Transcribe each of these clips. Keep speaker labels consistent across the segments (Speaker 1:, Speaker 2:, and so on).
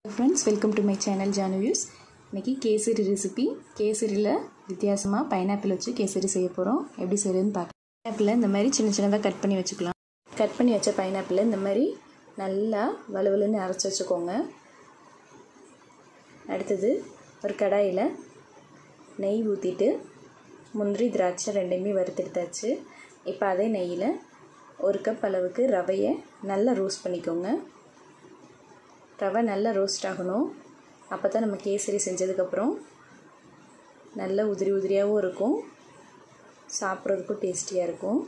Speaker 1: friends welcome to my channel ஜானுவியூஸ் இன்றைக்கி kesari recipe கேசரியில் வித்தியாசமாக பைனாப்பிள் வச்சு கேசரி செய்ய போகிறோம் எப்படி செய்யுதுன்னு பார்க்கலாம் பைனாப்பிளை இந்த மாதிரி சின்ன சின்னதாக கட் பண்ணி வச்சுக்கலாம் கட் பண்ணி வச்ச பைனாப்பிளை இந்த மாதிரி நல்லா வலுவலுன்னு அரைச்சி வச்சுக்கோங்க அடுத்தது ஒரு கடாயில் நெய் ஊற்றிட்டு முந்திரி திராட்சை ரெண்டையுமே வறுத்தெடுத்தாச்சு இப்போ அதே நெய்யில் ஒரு கப் அளவுக்கு ரவையை நல்லா ரோஸ்ட் பண்ணிக்கோங்க ரவை நல்லா ரோஸ்ட் ஆகணும் அப்போ தான் நம்ம கேசரி செஞ்சதுக்கப்புறம் நல்ல உதிரி உதிரியாகவும் இருக்கும் சாப்பிட்றதுக்கும் டேஸ்டியாக இருக்கும்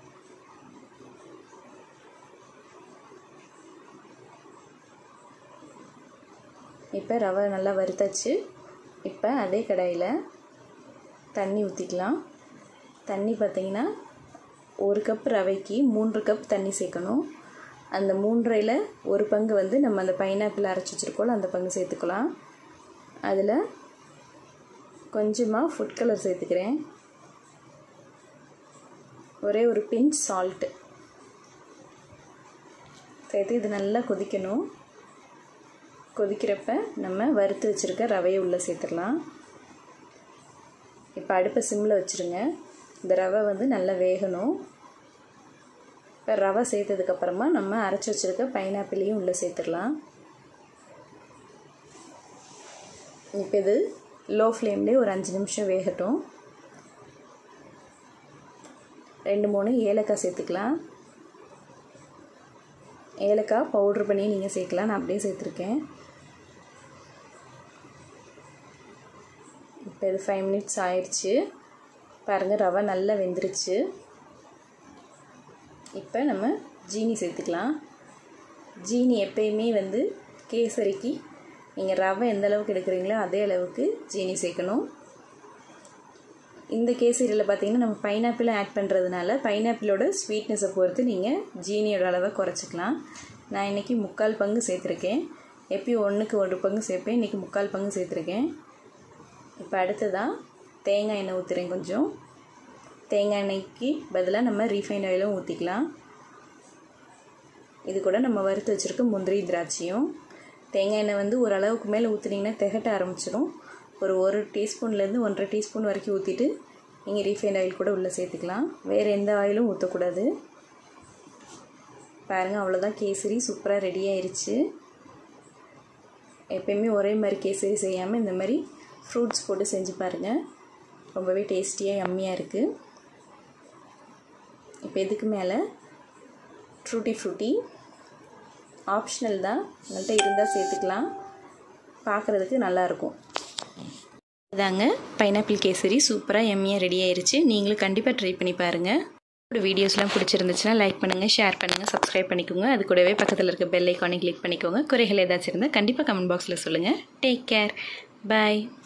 Speaker 1: இப்போ ரவை நல்லா வறுத்தாச்சு இப்போ அதே கடாயில் தண்ணி ஊற்றிக்கலாம் தண்ணி பார்த்திங்கன்னா ஒரு கப் ரவைக்கு மூன்று கப் தண்ணி சேர்க்கணும் அந்த மூன்றையில் ஒரு பங்கு வந்து நம்ம அந்த பைனாப்பிள் அரைச்சி வச்சுருக்கோம்ல அந்த பங்கு சேர்த்துக்கலாம் அதில் கொஞ்சமாக ஃபுட் கலர் சேர்த்துக்கிறேன் ஒரே ஒரு பிஞ்ச் சால்ட்டு சேர்த்து இது நல்லா கொதிக்கணும் கொதிக்கிறப்ப நம்ம வறுத்து வச்சுருக்க ரவையை உள்ளே சேர்த்துடலாம் இப்போ அடுப்பை சிம்மில் வச்சுருங்க இந்த ரவை வந்து நல்லா வேகணும் இப்போ ரவை சேர்த்ததுக்கப்புறமா நம்ம அரைச்சி வச்சுருக்க பைனாப்பிளையும் உள்ளே சேர்த்துடலாம் இப்போ இது லோ ஃப்ளேம்லேயே ஒரு அஞ்சு நிமிஷம் வேகட்டும் ரெண்டு மூணு ஏலக்காய் சேர்த்துக்கலாம் ஏலக்காய் பவுட்ரு பண்ணி நீங்கள் சேர்க்கலாம் நான் அப்படியே சேர்த்துருக்கேன் இப்போ இது ஃபைவ் மினிட்ஸ் ஆயிடுச்சு பாருங்கள் ரவை நல்லா வெந்துருச்சு இப்போ நம்ம ஜீனி சேர்த்துக்கலாம் ஜீனி எப்பயுமே வந்து கேசரிக்கு நீங்கள் ரவை எந்த அளவுக்கு எடுக்கிறீங்களோ அதே அளவுக்கு ஜீனி சேர்க்கணும் இந்த கேசரியில் பார்த்தீங்கன்னா நம்ம பைனாப்பிளும் ஆட் பண்ணுறதுனால பைனாப்பிளோட ஸ்வீட்னஸை பொறுத்து நீங்கள் ஜீனியோட அளவை குறைச்சிக்கலாம் நான் இன்றைக்கி முக்கால் பங்கு சேர்த்துருக்கேன் எப்பயும் ஒன்றுக்கு ஒரு பங்கு சேர்ப்பேன் இன்றைக்கி முக்கால் பங்கு சேர்த்துருக்கேன் இப்போ அடுத்ததாக தேங்காய் எண்ணெய் ஊற்றுறேன் கொஞ்சம் தேங்காய் எண்ணெய்க்கு பதிலாக நம்ம ரீஃபைன் ஆயிலும் ஊற்றிக்கலாம் இது கூட நம்ம வறுத்து வச்சுருக்க முந்திரி திராட்சையும் தேங்காய் எண்ணெய் வந்து ஓரளவுக்கு மேலே ஊற்றுனீங்கன்னா திகட்ட ஆரம்பிச்சிடும் ஒரு ஒரு டீஸ்பூன்லேருந்து ஒன்றரை டீஸ்பூன் வரைக்கும் ஊற்றிட்டு நீங்கள் ரீஃபைன் ஆயில் கூட உள்ளே சேர்த்துக்கலாம் வேறு எந்த ஆயிலும் ஊற்றக்கூடாது பாருங்கள் அவ்வளோதான் கேசரி சூப்பராக ரெடி ஆயிடுச்சு எப்பயுமே ஒரே மாதிரி கேசரி செய்யாமல் இந்த மாதிரி ஃப்ரூட்ஸ் போட்டு செஞ்சு பாருங்கள் ரொம்பவே டேஸ்டியாக யம்மியாக இருக்குது இப்போ இதுக்கு மேலே ஃப்ரூட்டி ஃப்ரூட்டி ஆப்ஷனல் தான் உங்கள்கிட்ட இருந்தால் சேர்த்துக்கலாம் பார்க்குறதுக்கு நல்லாயிருக்கும் இதாங்க பைனாப்பிள் கேசரி சூப்பராக எம்மியாக ரெடி ஆயிருச்சு நீங்களும் கண்டிப்பாக ட்ரை பண்ணி பாருங்கள் ஒரு வீடியோஸ்லாம் பிடிச்சிருந்துச்சுன்னா லைக் பண்ணுங்கள் ஷேர் பண்ணுங்கள் சப்ஸ்கிரைப் பண்ணிக்கோங்க அது கூடவே பக்கத்தில் இருக்க பெல் ஐக்கானை கிளிக் பண்ணிக்கோங்க குறைகள் ஏதாச்சும் இருந்தால் கண்டிப்பாக கமெண்ட் பாக்ஸில் சொல்லுங்கள் டேக் கேர் பாய்